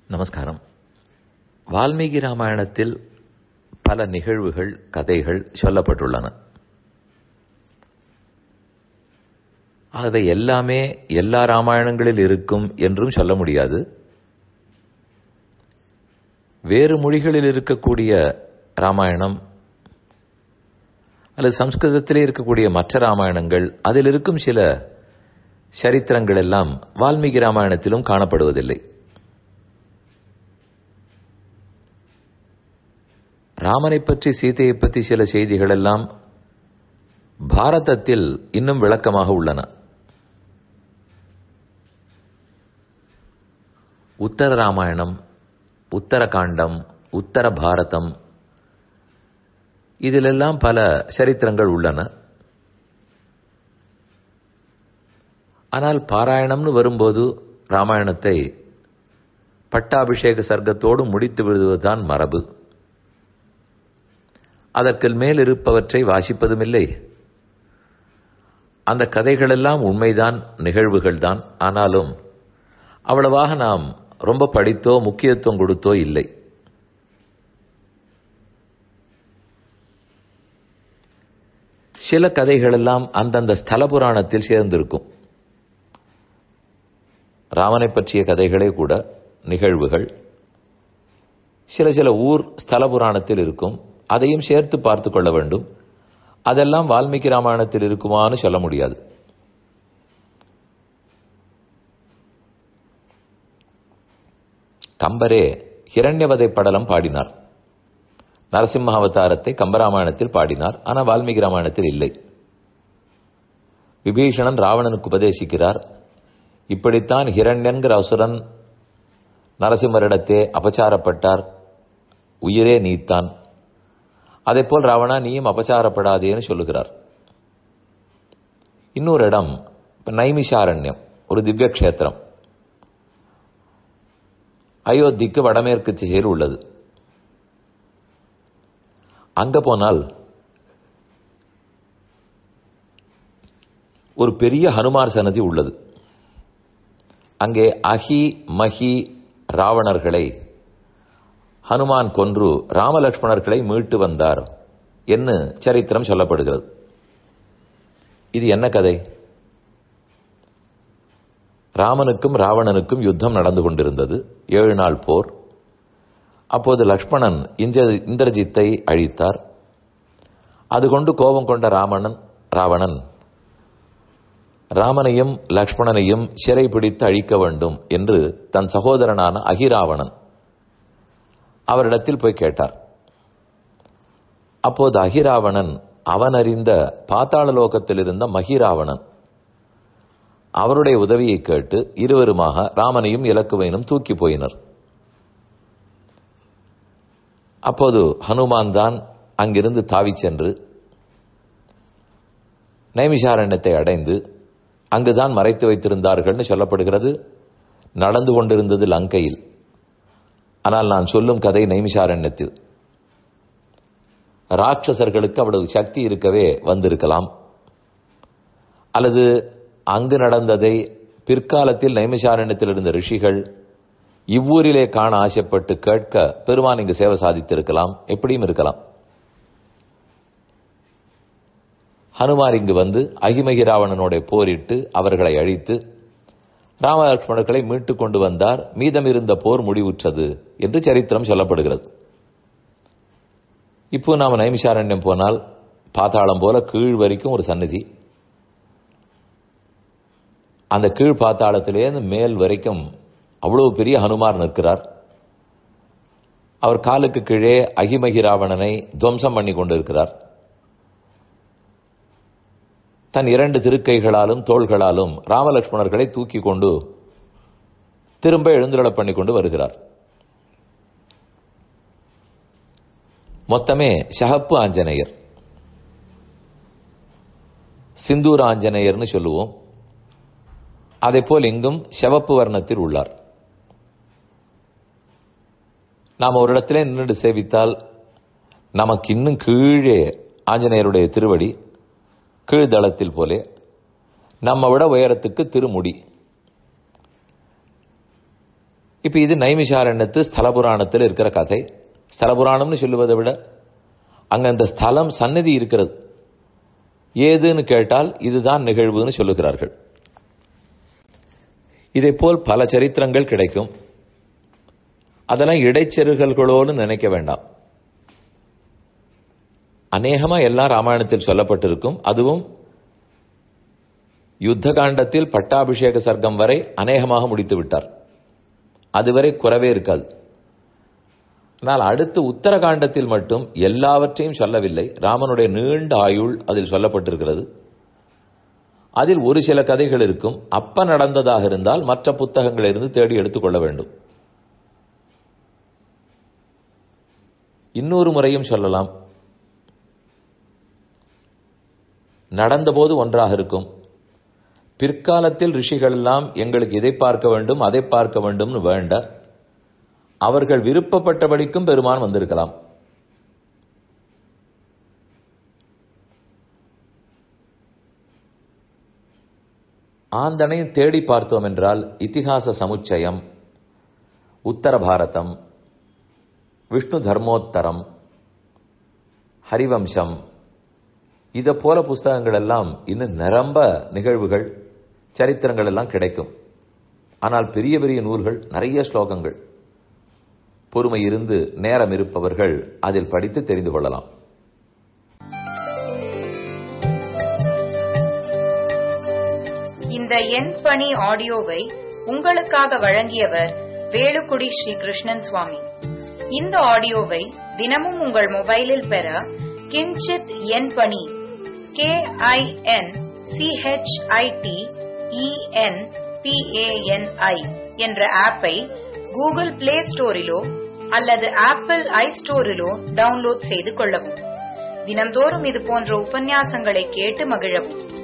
நமஸ்காரம் வால்மீகி ராமாயணத்தில் பல நிகழ்வுகள் கதைகள் சொல்லப்பட்டுள்ளன அதை எல்லாமே எல்லா ராமாயணங்களில் இருக்கும் என்றும் சொல்ல முடியாது வேறு மொழிகளில் இருக்கக்கூடிய ராமாயணம் அல்லது சம்ஸ்கிருதத்திலே இருக்கக்கூடிய மற்ற ராமாயணங்கள் அதில் இருக்கும் சில சரித்திரங்கள் எல்லாம் வால்மீகி ராமாயணத்திலும் காணப்படுவதில்லை ராமனை பற்றி சீதையை பற்றி சில செய்திகள் எல்லாம் பாரதத்தில் இன்னும் விளக்கமாக உள்ளன உத்தர ராமாயணம் உத்தரகாண்டம் உத்தர பாரதம் இதிலெல்லாம் பல சரித்திரங்கள் உள்ளன ஆனால் பாராயணம்னு வரும்போது ராமாயணத்தை பட்டாபிஷேக சர்க்கத்தோடு முடித்து விடுவதுதான் மரபு அதற்கு மேல் இருப்பவற்றை வாசிப்பதும் இல்லை அந்த கதைகளெல்லாம் உண்மைதான் நிகழ்வுகள்தான் ஆனாலும் அவ்வளவாக நாம் ரொம்ப படித்தோ முக்கியத்துவம் கொடுத்தோ இல்லை சில கதைகளெல்லாம் அந்தந்த ஸ்தல புராணத்தில் சேர்ந்திருக்கும் ராமனை பற்றிய கதைகளே கூட நிகழ்வுகள் சில சில ஊர் ஸ்தல புராணத்தில் இருக்கும் அதையும் சேர்த்து பார்த்து கொள்ள வேண்டும் அதெல்லாம் வால்மீகி ராமாயணத்தில் இருக்குமான்னு சொல்ல முடியாது கம்பரே ஹிரண்யவதை படலம் பாடினார் நரசிம்ம அவதாரத்தை கம்பராமாயணத்தில் பாடினார் ஆனால் வால்மீகி ராமாயணத்தில் இல்லை விபீஷணன் ராவணனுக்கு உபதேசிக்கிறார் இப்படித்தான் ஹிரண்யன்கிற அசுரன் நரசிம்மரிடத்தே அபச்சாரப்பட்டார் உயிரே நீத்தான் அதே போல் ராவணா நீயும் அபச்சாரப்படாதேன்னு சொல்லுகிறார் இன்னொரு இடம் நைமிஷாரண்யம் ஒரு திவ்ய கஷேத்திரம் அயோத்திக்கு வடமேற்கு திசையில் உள்ளது அங்க போனால் ஒரு பெரிய ஹனுமார் சன்னதி உள்ளது அங்கே அஹி மஹி ராவணர்களை ஹனுமான் கொன்று ராமலட்சுமணர்களை மீட்டு வந்தார் என்று சரித்திரம் சொல்லப்படுகிறது இது என்ன கதை ராமனுக்கும் ராவணனுக்கும் யுத்தம் நடந்து கொண்டிருந்தது ஏழு நாள் போர் அப்போது லக்ஷ்மணன் இந்திரஜித்தை அழித்தார் அது கொண்டு கோபம் கொண்ட ராமணன் ராவணன் ராமனையும் லக்ஷ்மணனையும் சிறை பிடித்து அழிக்க வேண்டும் என்று தன் சகோதரனான அகிராவணன் அவரிடத்தில் போய் கேட்டார் அப்போது அகிராவணன் அவன் அறிந்த பாத்தாள லோகத்தில் இருந்த மகிராவணன் அவருடைய உதவியை கேட்டு இருவருமாக ராமனையும் இலக்குவையினும் தூக்கி போயினர் அப்போது ஹனுமான் தான் அங்கிருந்து தாவி சென்று நைமிஷாரண்யத்தை அடைந்து அங்குதான் மறைத்து வைத்திருந்தார்கள்னு சொல்லப்படுகிறது நடந்து கொண்டிருந்தது லங்கையில் ஆனால் நான் சொல்லும் கதை நைமிஷாரண்யத்தில் ராட்சசர்களுக்கு அவ்வளவு சக்தி இருக்கவே வந்திருக்கலாம் அல்லது அங்கு நடந்ததை பிற்காலத்தில் நைமிஷாரண்யத்தில் இருந்த ரிஷிகள் இவ்வூரிலே காண ஆசைப்பட்டு கேட்க பெருமான் இங்கு சேவை சாதித்திருக்கலாம் எப்படியும் இருக்கலாம் ஹனுமார் இங்கு வந்து அகிமகி ராவணனோட போரிட்டு அவர்களை அழித்து ராமலட்சுமணர்களை மீட்டு கொண்டு வந்தார் மீதமிருந்த போர் முடிவுற்றது என்று சரித்திரம் சொல்லப்படுகிறது இப்போ நாம் நைமிஷாரண்யம் போனால் பாத்தாளம் போல கீழ் வரைக்கும் ஒரு சந்நிதி அந்த கீழ் பாத்தாளத்திலேருந்து மேல் வரைக்கும் அவ்வளவு பெரிய ஹனுமார் நிற்கிறார் அவர் காலுக்கு கீழே அகிமகி ராவணனை துவம்சம் பண்ணி கொண்டிருக்கிறார் தன் இரண்டு திருக்கைகளாலும் தோள்களாலும் ராமலட்சுமணர்களை தூக்கி கொண்டு திரும்ப எழுந்துருள பண்ணி கொண்டு வருகிறார் மொத்தமே ஷஹப்பு ஆஞ்சநேயர் சிந்தூர் ஆஞ்சநேயர்னு சொல்லுவோம் அதே போல் இங்கும் சிவப்பு வர்ணத்தில் உள்ளார் நாம் ஒரு இடத்துல நின்று சேவித்தால் நமக்கு இன்னும் கீழே ஆஞ்சநேயருடைய திருவடி கீழ்தளத்தில் போலே நம்ம விட உயரத்துக்கு திருமுடி இப்ப இது நைமிஷாரண்யத்து ஸ்தல புராணத்தில் இருக்கிற கதை ஸ்தல புராணம்னு சொல்லுவதை விட அங்க அந்த ஸ்தலம் சன்னதி இருக்கிறது ஏதுன்னு கேட்டால் இதுதான் நிகழ்வுன்னு சொல்லுகிறார்கள் இதை போல் பல சரித்திரங்கள் கிடைக்கும் அதெல்லாம் இடைச்செருகல்களோடு நினைக்க வேண்டாம் அநேகமா எல்லாம் ராமாயணத்தில் சொல்லப்பட்டிருக்கும் அதுவும் யுத்த காண்டத்தில் பட்டாபிஷேக சர்க்கம் வரை அநேகமாக முடித்து விட்டார் அதுவரை குறவே இருக்காது ஆனால் அடுத்து உத்தரகாண்டத்தில் மட்டும் எல்லாவற்றையும் சொல்லவில்லை ராமனுடைய நீண்ட ஆயுள் அதில் சொல்லப்பட்டிருக்கிறது அதில் ஒரு சில கதைகள் இருக்கும் அப்ப நடந்ததாக இருந்தால் மற்ற புத்தகங்களிலிருந்து தேடி எடுத்துக்கொள்ள வேண்டும் இன்னொரு முறையும் சொல்லலாம் நடந்தபோது ஒன்றாக இருக்கும் பிற்காலத்தில் ரிஷிகள் எல்லாம் எங்களுக்கு இதை பார்க்க வேண்டும் அதை பார்க்க வேண்டும்னு வேண்ட அவர்கள் விருப்பப்பட்டபடிக்கும் பெருமான் வந்திருக்கலாம் ஆந்தனையும் தேடி பார்த்தோம் என்றால் இத்திகாச சமுச்சயம் உத்தர பாரதம் விஷ்ணு தர்மோத்தரம் ஹரிவம்சம் இதை போல புஸ்தகங்கள் எல்லாம் இன்னும் நிரம்ப நிகழ்வுகள் சரித்திரங்கள் எல்லாம் கிடைக்கும் ஆனால் பெரிய பெரிய நூல்கள் நிறைய ஸ்லோகங்கள் பொறுமை இருந்து நேரம் இருப்பவர்கள் அதில் படித்து தெரிந்து கொள்ளலாம் இந்த எண் பணி ஆடியோவை உங்களுக்காக வழங்கியவர் வேலுக்குடி ஸ்ரீ கிருஷ்ணன் சுவாமி இந்த ஆடியோவை தினமும் உங்கள் மொபைலில் பெற கிஞ்சித் எண் பணி கே ஐ என் சிஹெச்ஐடி இஎன் பிஏஎன்ஐ என்ற ஆப்பை கூகுள் பிளே ஸ்டோரிலோ அல்லது ஆப்பிள் ஐ ஸ்டோரிலோ டவுன்லோட் செய்து கொள்ளவும் தினம்தோறும் இது போன்ற உபன்யாசங்களை கேட்டு மகிழவும்